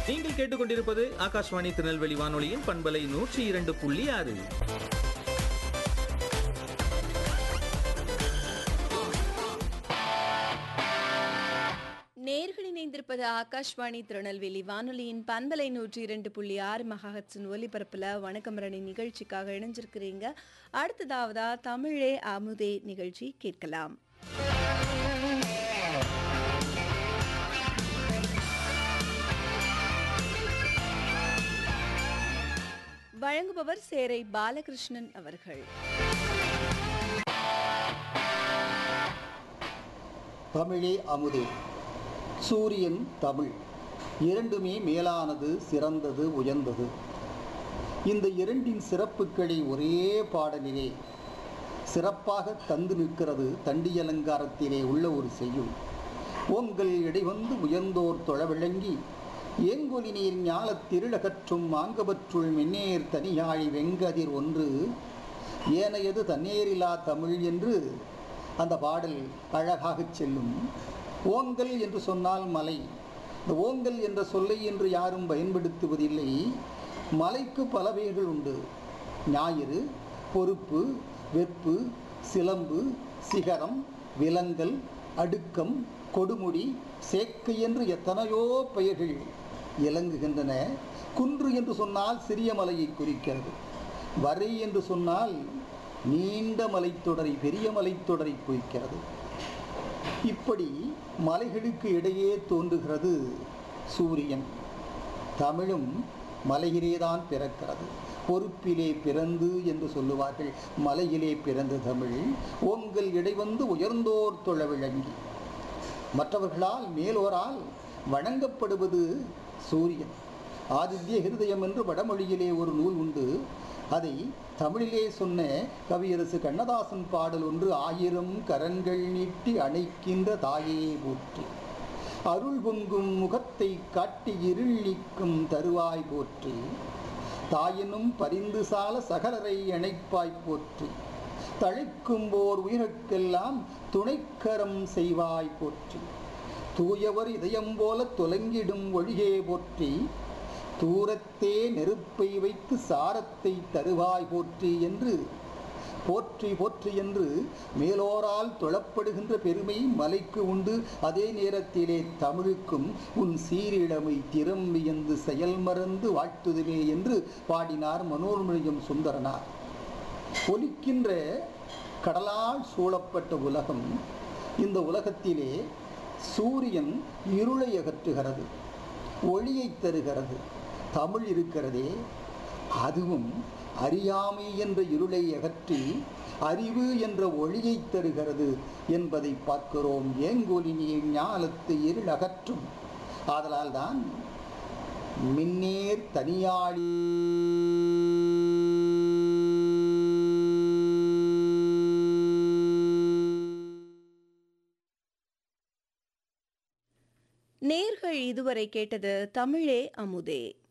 நீங்கள் கேட்டுக்கொண்டிருப்பது ஆகாஷ்வாணி திருநெல்வேலி வானொலியின் பண்பலை நூற்றி இரண்டு புள்ளி ஆறு நேர்கள் இணைந்திருப்பது ஆகாஷ்வாணி திருநெல்வேலி வானொலியின் பண்பலை நூற்றி இரண்டு புள்ளி ஆறு மகாஹட்ஸின் ஒலிபரப்பில் வணக்கம் ரணி நிகழ்ச்சிக்காக இணைஞ்சிருக்கிறீங்க அடுத்ததாவதா தமிழே அமுதே நிகழ்ச்சி கேட்கலாம் வழங்குபவர் சேரை பாலகிருஷ்ணன் அவர்கள் தமிழே அமுதே சூரியன் தமிழ் இரண்டுமே மேலானது சிறந்தது உயர்ந்தது இந்த இரண்டின் சிறப்புகளை ஒரே பாடலிலே சிறப்பாக தந்து நிற்கிறது தண்டியலங்காரத்திலே உள்ள ஒரு செய்யுள் ஓங்கள் இடைவந்து உயர்ந்தோர் தொழ விளங்கி ஏங்கொலி நீர் ஞாலத் திருளகற்றும் மாங்கபற்றுள் மென்னேர் தனியாழி வெங்கதிர் ஒன்று ஏனையது தன்னேரிலா தமிழ் என்று அந்த பாடல் அழகாகச் செல்லும் ஓங்கல் என்று சொன்னால் மலை இந்த ஓங்கல் என்ற சொல்லை என்று யாரும் பயன்படுத்துவதில்லை மலைக்கு பல பெயர்கள் உண்டு ஞாயிறு பொறுப்பு வெப்பு சிலம்பு சிகரம் விலங்கல் அடுக்கம் கொடுமுடி சேக்கை என்று எத்தனையோ பெயர்கள் இலங்குகின்றன குன்று என்று சொன்னால் சிறிய மலையை குறிக்கிறது வரை என்று சொன்னால் நீண்ட மலைத்தொடரை பெரிய மலைத்தொடரை குறிக்கிறது இப்படி மலைகளுக்கு இடையே தோன்றுகிறது சூரியன் தமிழும் மலையிலேதான் பிறக்கிறது பொறுப்பிலே பிறந்து என்று சொல்லுவார்கள் மலையிலே பிறந்த தமிழ் ஓங்கள் இடைவந்து உயர்ந்தோர் தொழ விளங்கி மற்றவர்களால் மேலோரால் வணங்கப்படுவது சூரியன் ஆதித்ய ஹிருதயம் என்று வடமொழியிலே ஒரு நூல் உண்டு அதை தமிழிலே சொன்ன கவியரசு கண்ணதாசன் பாடல் ஒன்று ஆயிரம் கரங்கள் நீட்டி அணைக்கின்ற தாயே போற்றி அருள் பொங்கும் முகத்தை காட்டி இருள் நீக்கும் தருவாய் போற்றி தாயினும் பரிந்து சால சகலரை இணைப்பாய் போற்றி தழைக்கும் போர் உயிர்க்கெல்லாம் துணைக்கரம் செய்வாய் போற்றி தூயவர் இதயம் போல தொலங்கிடும் ஒழியே போற்றி தூரத்தே நெருப்பை வைத்து சாரத்தை தருவாய் போற்றி என்று போற்றி போற்றி என்று மேலோரால் தொழப்படுகின்ற பெருமை மலைக்கு உண்டு அதே நேரத்திலே தமிழுக்கும் உன் சீரிழமை திறம் வியந்து செயல் மறந்து வாழ்த்துதுமே என்று பாடினார் மனோர்மொழியம் சுந்தரனார் ஒலிக்கின்ற கடலால் சூழப்பட்ட உலகம் இந்த உலகத்திலே சூரியன் இருளை அகற்றுகிறது ஒளியை தருகிறது தமிழ் இருக்கிறதே அதுவும் அறியாமை என்ற இருளை அகற்றி அறிவு என்ற ஒளியை தருகிறது என்பதை பார்க்கிறோம் ஏங்கொலி நீர் ஞாலத்து இருள் அகற்றும் ஆதலால் தான் மின்னேர் தனியாளி நேர்கள் இதுவரை கேட்டது தமிழே அமுதே